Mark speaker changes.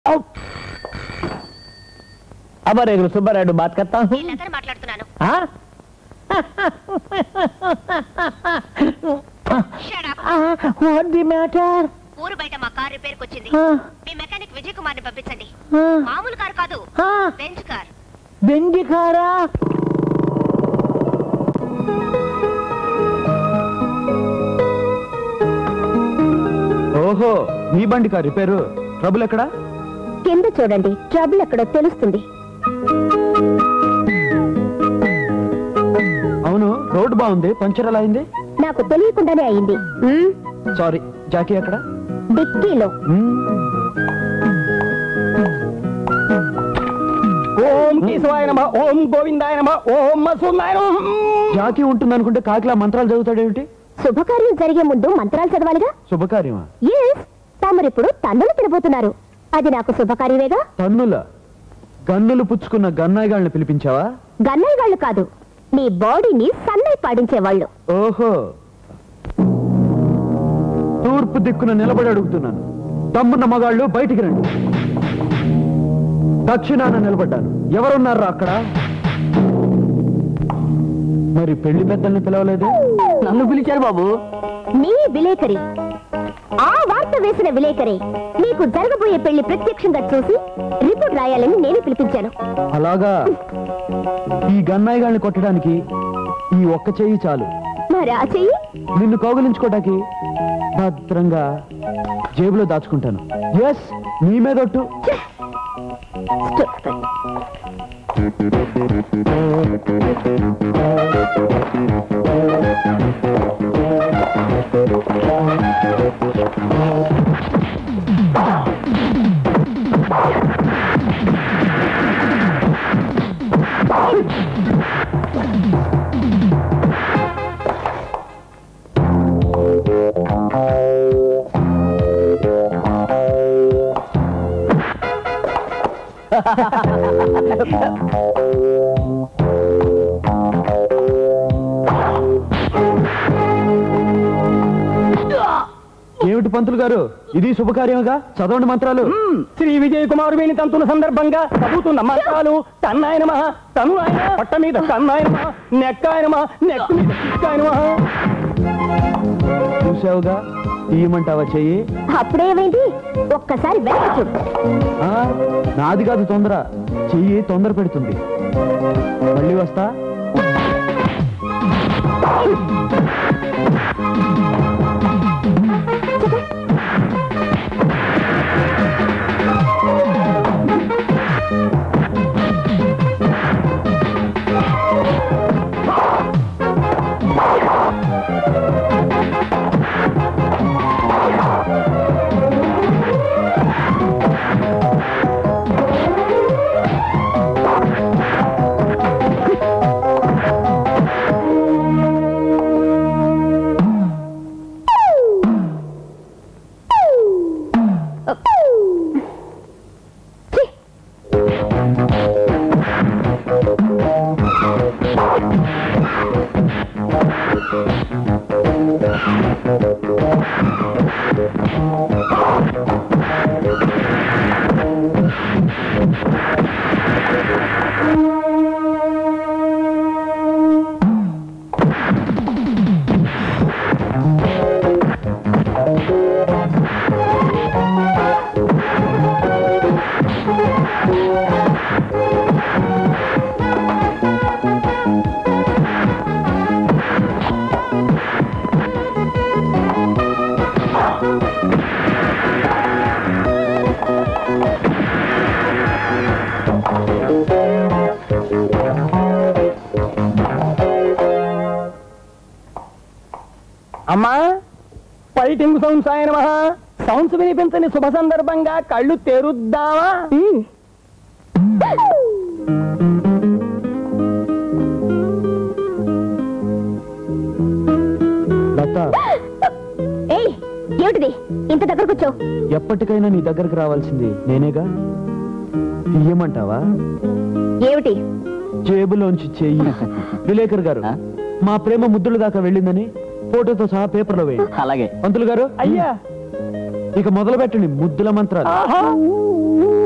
Speaker 1: అమరేగులు సుబ్బారాయుడు బాత్ కర్తా హూ.
Speaker 2: వీళ్ళందరూ మాట్లాడుతున్నాను
Speaker 1: ఆ?
Speaker 2: Shut up.
Speaker 1: ఆ, what the matter?
Speaker 2: ఊరు బయట మా కార్ రిపేర్ కి వచ్చింది
Speaker 1: ఆ,
Speaker 2: మీ మెకానిక్ విజయ్ కుమార్ ని పంపించండి
Speaker 1: ఆ,
Speaker 2: మామూలు కార్ కాదు
Speaker 1: ఆ,
Speaker 2: బెంచ్ కార్
Speaker 1: బెంజి కారా
Speaker 3: ఓహో మీ బండి కార్ రిపేరు ట్రబుల్ ఎక్కడా
Speaker 2: కింద చూడండి ట్రబుల్ ఎక్కడో తెలుస్తుంది
Speaker 3: అవును రోడ్ బాగుంది పంచర్ ఎలా అయింది
Speaker 2: నాకు తెలియకుండానే అయింది
Speaker 3: సారీ జాకీ ఎక్కడ
Speaker 2: డిక్కీలో
Speaker 1: ఓం కేశవాయ నమ ఓం గోవిందాయ నమ ఓం మసూదాయ నమ
Speaker 3: జాకీ ఉంటుంది అనుకుంటే కాకిలా మంత్రాలు చదువుతాడేమిటి
Speaker 2: శుభకార్యం జరిగే ముందు మంత్రాలు చదవాలిగా
Speaker 3: శుభకార్యమా
Speaker 2: ఎస్ తమరిప్పుడు తన్నులు తినబోతున్నారు అది నాకు శుభకార్యమేగా
Speaker 3: తన్నుల గన్నులు పుచ్చుకున్న గన్నాయిగాళ్ళని పిలిపించావా
Speaker 2: గన్నయ్య వాళ్ళు కాదు నీ బాడీని సన్నై పాడించేవాళ్ళు
Speaker 3: ఓహో తూర్పు దిక్కున నిలబడి అడుగుతున్నాను తమ్మున్న మగాళ్ళు బయటికి రండి దక్షిణాన నిలబడ్డాను ఎవరున్నారా అక్కడ మరి పెళ్లి పెద్దల్ని పిలవలేదు
Speaker 1: నన్ను పిలిచారు బాబు
Speaker 2: నీ విలేకరి ఆ వార్త వేసిన విలేకరి నీకు జరగబోయే పెళ్లి ప్రత్యక్షంగా చూసి రిపోర్ట్ రాయాలని నేను పిలిపించాను
Speaker 3: అలాగా ఈ గన్నాయిగాళ్ళని కొట్టడానికి ఈ ఒక్క చెయ్యి చాలు
Speaker 2: మరి ఆ చెయ్యి
Speaker 3: నిన్ను కౌగిలించుకోవటానికి భద్రంగా జేబులో దాచుకుంటాను ఎస్ నీ మీదొట్టు
Speaker 2: Stupid.
Speaker 3: ఏమిటి పంతులు గారు ఇది శుభకార్యముగా చదవండి మంత్రాలు
Speaker 1: మ్మ్. శ్రీ విజయ్ కుమార్ వేణి తంతుల సందర్భంగా చదువుతున్న మంత్రాలు తన్నాయనమా తను ఆయన పట్ట మీద కన్నాయనమా నెక్కాయనమా నెక్కు మీద చిక్కాయనమా
Speaker 3: చూసావుగా తీయమంటావా చెయ్యి
Speaker 2: అప్పుడేమైంది ఒక్కసారి వెనక్కి చూడు
Speaker 3: ఆ, నాది కాదు తొందర చెయ్యి తొందర పెడుతుంది మళ్ళీ వస్తా
Speaker 1: అమ్మా ఫైటింగ్ సౌండ్స్ ఆయన సౌండ్స్ వినిపించని శుభ సందర్భంగా కళ్ళు తెరుద్దామా
Speaker 3: లత
Speaker 2: ఏయ్ ఏమిటిది ఇంత దగ్గరకు వచ్చావు
Speaker 3: ఎప్పటికైనా నీ దగ్గరకు రావాల్సింది నేనేగా తీయమంటావా
Speaker 2: ఏమిటి
Speaker 3: జేబులోంచి చెయ్యి విలేకర్ గారు మా ప్రేమ ముద్దుల దాకా వెళ్ళిందని ఫోటోతో సహా పేపర్లో వేయండి
Speaker 1: అలాగే
Speaker 3: పంతులు గారు
Speaker 1: అయ్యా
Speaker 3: ఇక మొదలు పెట్టండి ముద్దుల మంత్రాలు
Speaker 1: ఆహా